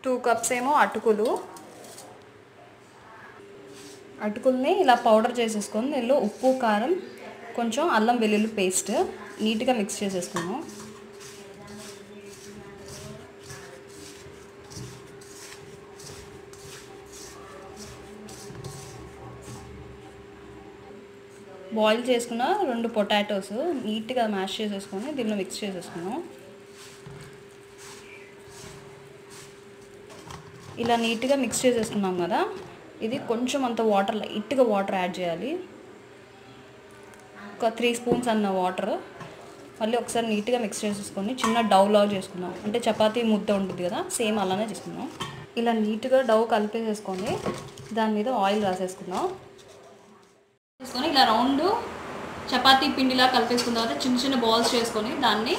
two cups ఏమో అటుకులు అటుకుల్ని ఇలా పౌడర్ చేసేసుకొని దీనిలో ఉప్పు కారం కొంచెం అల్లం వెల్లుల్లి పేస్ట్ నీట్గా మిక్స్ చేసేసుకున్నాం బాయిల్ చేసుకున్న రెండు పొటాటోస్ నీట్గా మ్యాష్ చేసేసుకొని దీనిలో మిక్స్ చేసేసుకున్నాం ఇలా నీట్గా మిక్స్ చేసేసుకున్నాం కదా ఇది కొంచెం అంత వాటర్ లైట్గా వాటర్ యాడ్ చేయాలి ఒక త్రీ స్పూన్స్ అన్న వాటర్ మళ్ళీ ఒకసారి నీట్గా మిక్స్ చేసేసుకొని చిన్న డవ్ లాగా చేసుకుందాం అంటే చపాతీ ముద్ద ఉంటుంది కదా సేమ్ అలానే చేసుకుందాం ఇలా నీట్గా డవ్ కలిపేసేసుకొని దాని మీద ఆయిల్ రాసేసుకుందాం తీసుకొని ఇలా రౌండ్ చపాతీ పిండిలా కలిపేసుకున్న తర్వాత చిన్న చిన్న బాల్స్ చేసుకొని దాన్ని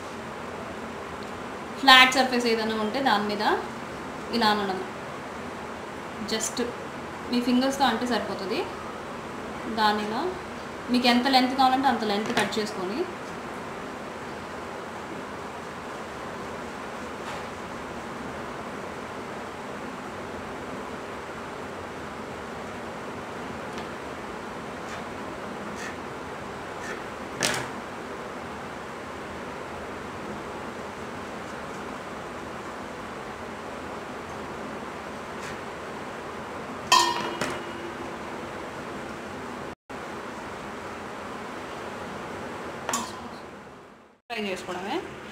ఫ్లాట్ సర్ఫేస్ ఏదైనా ఉంటే దాని మీద ఇలా అనడం జస్ట్ మీ ఫింగర్స్తో అంటే సరిపోతుంది దానిలా మీకు ఎంత లెంత్ కావాలంటే అంత లెంత్ కట్ చేసుకొని ఫ్రై చేసుకోవడమే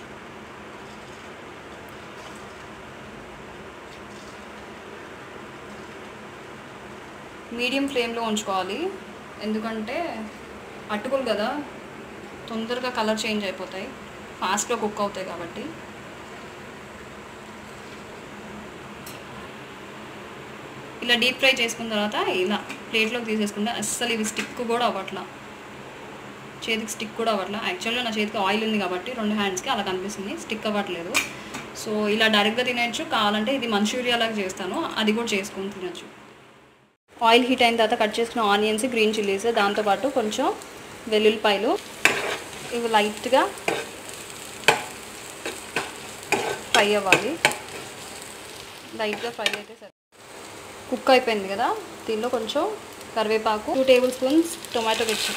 మీడియం ఫ్లేమ్లో ఉంచుకోవాలి ఎందుకంటే అటుకులు కదా తొందరగా కలర్ చేంజ్ అయిపోతాయి ఫాస్ట్గా కుక్ అవుతాయి కాబట్టి ఇలా డీప్ ఫ్రై చేసుకున్న తర్వాత ఇలా ప్లేట్లోకి తీసేసుకుంటే అస్సలు ఇవి స్టిక్ కూడా అవ్వట్లా చేతికి స్టిక్ కూడా అవ్వట్లా యాక్చువల్గా నా చేతికి ఆయిల్ ఉంది కాబట్టి రెండు హ్యాండ్స్కి అలా కనిపిస్తుంది స్టిక్ అవ్వట్లేదు సో ఇలా డైరెక్ట్గా తినచ్చు కావాలంటే ఇది మంచూరియా లాగా చేస్తాను అది కూడా చేసుకొని తినచ్చు ఆయిల్ హీట్ అయిన తర్వాత కట్ చేసుకున్న ఆనియన్స్ గ్రీన్ చిల్లీస్ దాంతోపాటు కొంచెం వెల్లుల్లిపాయలు ఇవి లైట్గా ఫ్రై అవ్వాలి లైట్గా ఫ్రై అయితే సరే కుక్ అయిపోయింది కదా దీనిలో కొంచెం కరివేపాకు టూ టేబుల్ స్పూన్స్ టొమాటో మిర్చి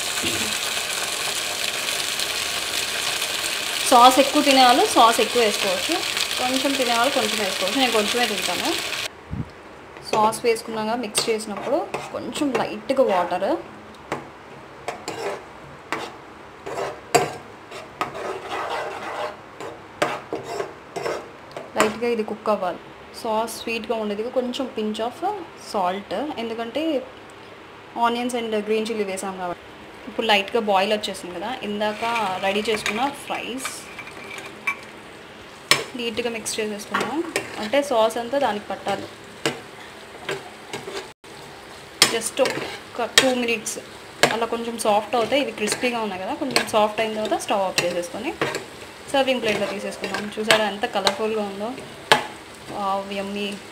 సాస్ ఎక్కువ తినేవాళ్ళు సాస్ ఎక్కువ వేసుకోవచ్చు కొంచెం తినేవాళ్ళు కొంచెం వేసుకోవచ్చు నేను కొంచెమే తింటాను సాస్ వేసుకున్నాక మిక్స్ చేసినప్పుడు కొంచెం లైట్గా వాటర్ లైట్గా ఇది కుక్ అవ్వాలి సాస్ స్వీట్గా ఉండేది కొంచెం పించ్ ఆఫ్ సాల్ట్ ఎందుకంటే ఆనియన్స్ అండ్ గ్రీన్ చిల్లీ వేసాం కాబట్టి ఇప్పుడు లైట్గా బాయిల్ వచ్చేసింది కదా ఇందాక రెడీ చేసుకున్న ఫ్రైస్ నీట్గా మిక్స్ చేసేసుకున్నాం అంటే సాస్ అంతా దానికి పట్టాలి జస్ట్ ఒక టూ మినిట్స్ అలా కొంచెం సాఫ్ట్ అవుతాయి ఇవి క్రిస్పీగా ఉన్నాయి కదా కొంచెం సాఫ్ట్ అయిన తర్వాత స్టవ్ ఆఫ్ చేసేసుకొని సర్వింగ్ ప్లేట్లో తీసేసుకున్నాం చూసారా ఎంత కలర్ఫుల్గా ఉందో యమ్మీ